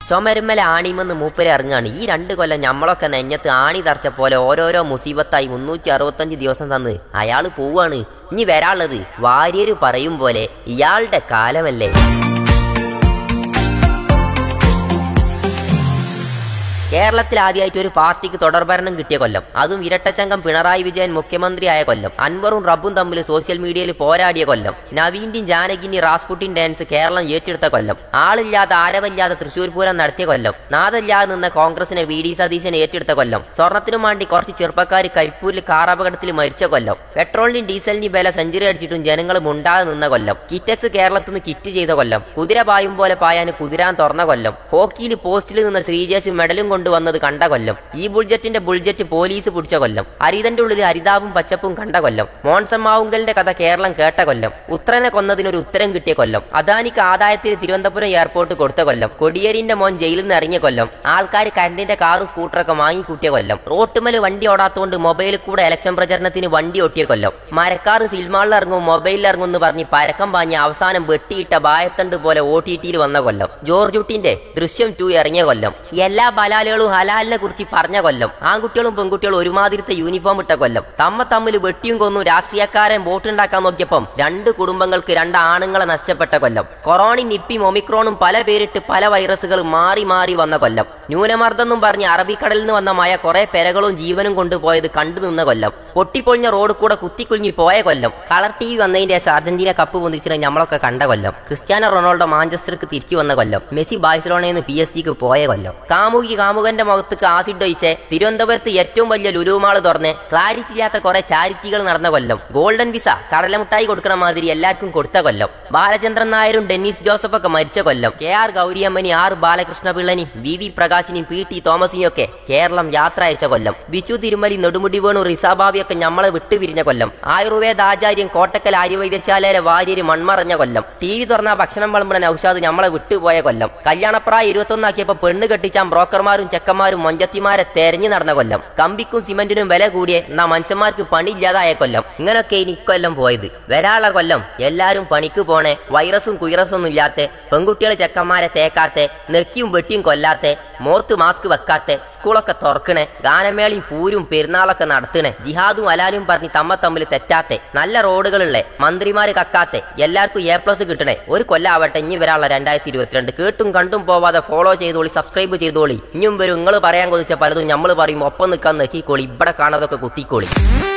ചുമരുമ്മല ആണിമെന്ന് മൂപ്പരെ ഇറങ്ങാണ് ഈ രണ്ട് കൊല്ലം ഞമ്മളൊക്കെ നെഞ്ഞത്ത് ആണി തറച്ച പോലെ ഓരോരോ മുസീബത്തായി മുന്നൂറ്റി അറുപത്തഞ്ച് ദിവസം തന്ന് അയാൾ പോവാണ് ഇനി വരാനുള്ളത് വാര്യര് പറയും പോലെ ഇയാളുടെ കാലമല്ലേ കേരളത്തിൽ ആദ്യമായിട്ട് ഒരു പാർട്ടിക്ക് തുടർഭരണം കിട്ടിയ കൊല്ലം അതും ഇരട്ടച്ചങ്കം പിണറായി വിജയൻ മുഖ്യമന്ത്രിയായ കൊല്ലം അൻവറും റബ്ബും തമ്മിൽ സോഷ്യൽ മീഡിയയിൽ പോരാടിയ കൊല്ലം നവീന്റെയും ജാനകിന്റെയും റാസ്പുട്ടിൻ ഡാൻസ് കേരളം ഏറ്റെടുത്ത കൊല്ലം ആളില്ലാതെ ആരവല്ലാതെ തൃശൂർ പൂരം നടത്തിയ കൊല്ലം നാദല്ലാതെ നിന്ന കോൺഗ്രസിനെ വി ഡി സതീശൻ ഏറ്റെടുത്ത കൊല്ലം സ്വർണത്തിനും വേണ്ടി കുറച്ച് ചെറുപ്പക്കാർ കരിപ്പൂരിൽ കാർ അപകടത്തിൽ മരിച്ച കൊല്ലം പെട്രോളിന്റെയും ഡീസലിന്റെയും വില സെഞ്ചുറി അടിച്ചിട്ടും ജനങ്ങൾ മുണ്ടാതെ നിന്ന കൊല്ലം കിറ്റക്സ് കേരളത്തിൽ നിന്ന് കിറ്റ് ചെയ്ത കൊല്ലം കുതിര പായും പോലെ പായാൻ കുതിരാൻ തുറന്ന കൊല്ലം ഹോക്കിയിൽ പോസ്റ്റിൽ നിന്ന് ശ്രീജേഷ് മെഡലും കൊണ്ടുവന്നത് കണ്ട കൊല്ലം ഈ ബുൾജറ്റിന്റെ ബുൾജറ്റ് പോലീസ് പിടിച്ച കൊല്ലം ഹരിതന്റെ ഉള്ളിൽ ഹരിതാവും പച്ചപ്പും കണ്ട കൊല്ലം മോൺസൺ മാവുങ്കലിന്റെ കഥ കേരളം കേട്ട കൊല്ലം ഉത്രനെ കൊന്നതിനൊരു ഉത്തരം കിട്ടിയ കൊല്ലം അദാനിക്ക് ആദായത്തിന് തിരുവനന്തപുരം എയർപോർട്ട് കൊടുത്ത കൊല്ലം കൊടിയേരിന്റെ മോൻ ജയിലിൽ നിന്ന് ഇറങ്ങിയ കൊല്ലം ആൾക്കാർ കരണ്ടിന്റെ കാറും സ്കൂട്ടറൊക്കെ വാങ്ങിക്കൂട്ടിയ കൊല്ലം റോട്ടുമല് വണ്ടി ഓടാത്തോണ്ട് മൊബൈലിൽ കൂടെ ഇലക്ഷൻ പ്രചരണത്തിന് വണ്ടി ഒട്ടിയ കൊല്ലം മരക്കാർ സിൽമാളിൽ ഇറങ്ങും മൊബൈലിൽ ഇറങ്ങും എന്ന് പറഞ്ഞ് പരക്കം പാഞ്ഞ് അവസാനം വെട്ടിയിട്ട ബായത്തണ്ട് പോലെ ഒ ടി ടിയിൽ വന്ന കൊല്ലം ജോർജുട്ടിന്റെ ദൃശ്യം ടു ഇറങ്ങിയ കൊല്ലം എല്ലാ ബലാലുകളും ഹലാലിനെ കുറിച്ച് പറഞ്ഞ കൊല്ലം ആൺകുട്ടികളും പെൺകുട്ടികളും ഒരുമാതിരത്തെ യൂണിഫോം ഇട്ട കൊല്ലം തമ്മ തമ്മിൽ വെട്ടിയും കൊന്നു രാഷ്ട്രീയക്കാരൻ വോട്ടുണ്ടാക്കാൻ നോക്കിയപ്പം രണ്ട് കുടുംബങ്ങൾക്ക് രണ്ട് ആണുങ്ങളെ നഷ്ടപ്പെട്ട കൊല്ലം കൊറോണി നിപ്പിയും ഒമിക്രോണും പല പേരിട്ട് പല വൈറസുകൾ മാറി മാറി വന്ന കൊല്ലം ന്യൂനമർദ്ദം എന്നും പറഞ്ഞ് അറബിക്കടലിൽ നിന്ന് വന്ന മഴ കുറെ പെരകളും ജീവനും കൊണ്ടുപോയത് കണ്ടു നിന്ന കൊല്ലം പൊട്ടിപ്പൊളിഞ്ഞ റോഡ് കൂടെ കുത്തിക്കുലുങ്ങി പോയ കൊല്ലം കളർ ടി വി വന്നതിന്റെ ശേഷം അർജന്റീന കപ്പ് പൊന്തിച്ചിട്ട് നമ്മളൊക്കെ കണ്ട കൊല്ലം ക്രിസ്ത്യാനോ റൊണാൾഡോ മാഞ്ചസ്റ്റർക്ക് തിരിച്ചു വന്ന കൊല്ലം മെസ്സി ബാഴ്സലോണയിൽ നിന്ന് പി എസ് ജിക്ക് പോയ കൊല്ലം കാമുകി കാമുകന്റെ മുഖത്തേക്ക് ആസിഡ് ഒഴിച്ച് തിരുവനന്തപുരത്ത് ഏറ്റവും വലിയ ലുലുമാള് തുറന്ന് ക്ലാരിറ്റി ഇല്ലാത്ത കുറെ ചാരിറ്റികൾ നടന്ന കൊല്ലം ഗോൾഡൻ വിസ കടലമുട്ടായി കൊടുക്കണ മാതിരി എല്ലാവർക്കും കൊടുത്ത കൊല്ലം ബാലചന്ദ്രൻ നായരും ഡെന്നീസ് ജോസഫ് ഒക്കെ മരിച്ച കൊല്ലം കെ ആർ ഗൗരിയമ്മനി ആർ ബാലകൃഷ്ണ പിള്ളനും വി വി പ്രകാശിനും പി ടി തോമസിനും ഒക്കെ കേരളം യാത്ര അയച്ച കൊല്ലം ബിച്ചു തിരുമലി നെടുമുടി വേണു റിസാബാവിയൊക്കെ ഞമ്മളെ വിട്ടുപിരിഞ്ഞ കൊല്ലം ആയുർവേദ ആചാര്യൻ കോട്ടക്കൽ ആര്യവൈദ്യശാലയിലെ വാര്യര് മൺമറഞ്ഞ കൊല്ലം ടി വി തുറന്ന ഭക്ഷണം വിളമ്പുന്ന നൌഷാദ് ഞമ്മളെ വിട്ടുപോയ കൊല്ലം കല്യാണപ്രായ ഇരുപത്തൊന്നാക്കിയപ്പോ പെണ്ണ് കെട്ടിച്ചാൻ ബ്രോക്കർമാരും ചെക്കന്മാരും മൊഞ്ചത്തിമാരെ തെരഞ്ഞു നടന്ന കൊല്ലം കമ്പിക്കും സിമന്റിനും വില കൂടിയ എന്നാ മനുഷ്യന്മാർക്ക് പണിയില്ലാതായ കൊല്ലം ഇങ്ങനൊക്കെ ഇനി ഇക്കൊല്ലം പോയത് വരാനുള്ള കൊല്ലം എല്ലാരും പണിക്ക് പോണേ വൈറസും കുൈറസും ഒന്നും ഇല്ലാത്ത പെൺകുട്ടികൾ ചെക്കന്മാരെ തേക്കാത്തെ നെക്കിയും വെട്ടിയും കൊല്ലാത്തെ മോത്ത് മാസ്ക് വെക്കാത്തെ സ്കൂളൊക്കെ തുറക്കണേ ഗാനമേളയും പൂരും പെരുന്നാളൊക്കെ നടത്തണേ ജിഹാദും അലാലും പറഞ്ഞ് തമ്മ തമ്മിൽ തെറ്റാത്തെ നല്ല റോഡുകളുള്ള മന്ത്രിമാര് കക്കാത്തെ എല്ലാവർക്കും എ പ്ലസ് കിട്ടണേ ഒരു കൊല്ലാവട്ടെ ഇനി വരാനുള്ള രണ്ടായിരത്തി ഇരുപത്തിരണ്ട് കേട്ടും കണ്ടും പോവാതെ ഫോളോ ചെയ്തോളി സബ്സ്ക്രൈബ് ചെയ്തോളി ഇനിയും വരും നിങ്ങൾ പറയാൻ കൊതിച്ച പലതും നമ്മൾ പറയും ഒപ്പം നിൽക്കാൻ നെക്കിക്കോളി ഇവിടെ കാണാതൊക്കെ കുത്തിക്കോളി